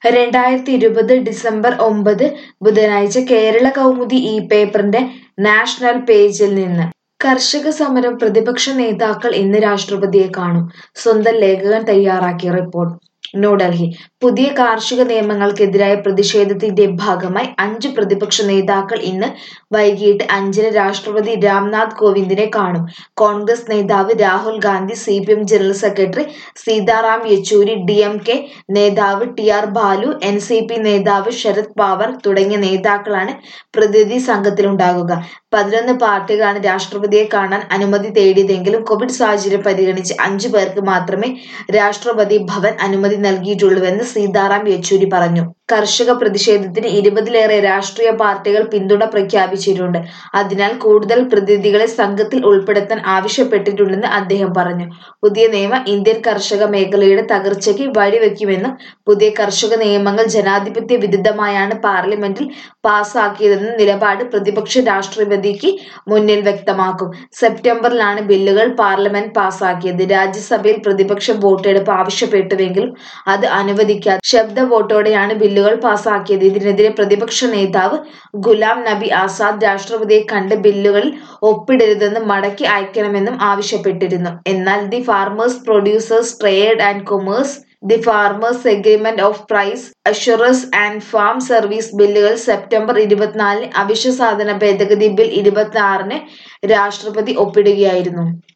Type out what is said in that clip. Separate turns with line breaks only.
രണ്ടായിരത്തി ഇരുപത് ഡിസംബർ ഒമ്പത് ബുധനാഴ്ച കേരള കൗമുദി ഈ പേപ്പറിന്റെ നാഷണൽ പേജിൽ നിന്ന് കർഷക സമരം പ്രതിപക്ഷ നേതാക്കൾ ഇന്ന് രാഷ്ട്രപതിയെ കാണും സ്വന്തം ലേഖകൻ തയ്യാറാക്കിയ റിപ്പോർട്ട് ന്യൂഡൽഹി പുതിയ കാർഷിക നിയമങ്ങൾക്കെതിരായ പ്രതിഷേധത്തിന്റെ ഭാഗമായി അഞ്ച് പ്രതിപക്ഷ നേതാക്കൾ ഇന്ന് വൈകിട്ട് അഞ്ചിന് രാഷ്ട്രപതി രാംനാഥ് കോവിന്ദിനെ കാണും കോൺഗ്രസ് നേതാവ് Rahul Gandhi C P M general secretary Sitaram Yechury D M K നേതാവ് T R Baalu N C P നേതാവ് ശരത് പവാർ തുടങ്ങിയ നേതാക്കളാണ് പ്രതിനിധി സംഘത്തിലുണ്ടാകുക പതിനൊന്ന് പാർട്ടികളാണ് രാഷ്ട്രപതിയെ കാണാൻ അനുമതി തേടിയതെങ്കിലും കോവിഡ് സാഹചര്യം പരിഗണിച്ച് അഞ്ചു പേർക്ക് മാത്രമേ രാഷ്ട്രപതി ഭവൻ അനുമതി നൽകിയിട്ടുള്ളൂവെന്ന് സീതാറാം യെച്ചൂരി പറഞ്ഞു കർഷക പ്രതിഷേധത്തിന് ഇരുപതിലേറെ രാഷ്ട്രീയ പാർട്ടികൾ പിന്തുണ പ്രഖ്യാപിച്ചിട്ടുണ്ട് അതിനാൽ കൂടുതൽ പ്രതിനിധികളെ സംഘത്തിൽ ഉൾപ്പെടുത്താൻ ആവശ്യപ്പെട്ടിട്ടുണ്ടെന്ന് അദ്ദേഹം പറഞ്ഞു പുതിയ നിയമം ഇന്ത്യൻ കർഷക മേഖലയുടെ തകർച്ചയ്ക്ക് വഴിവെക്കുമെന്നും പുതിയ കർഷക നിയമങ്ങൾ ജനാധിപത്യ വിരുദ്ധമായാണ് പാർലമെന്റിൽ പാസാക്കിയതെന്ന നിലപാട് പ്രതിപക്ഷ രാഷ്ട്രപതിക്ക് മുന്നിൽ വ്യക്തമാക്കും സെപ്റ്റംബറിലാണ് ബില്ലുകൾ പാർലമെന്റ് പാസാക്കിയത് രാജ്യസഭയിൽ പ്രതിപക്ഷം വോട്ടെടുപ്പ് ആവശ്യപ്പെട്ടുവെങ്കിലും അത് അനുവദിക്കാതെ ശബ്ദ വോട്ടോടെയാണ് ബില്ലുകൾ പാസാക്കിയത് ഇതിനെതിരെ പ്രതിപക്ഷ നേതാവ് ഗുലാം നബി ആസാദ് രാഷ്ട്രപതിയെ കണ്ട് ബില്ലുകളിൽ ഒപ്പിടരുതെന്ന് മടക്കി അയക്കണമെന്നും ആവശ്യപ്പെട്ടിരുന്നു എന്നാൽ the farmers producers trade and commerce the farmers agreement of price assurance and farm service ബില്ലുകൾ സെപ്റ്റംബർ ഇരുപത്തിനാലിന് അവശ്യ സാധന ഭേദഗതി ബിൽ ഇരുപത്തി ആറിന് രാഷ്ട്രപതി ഒപ്പിടുകയായിരുന്നു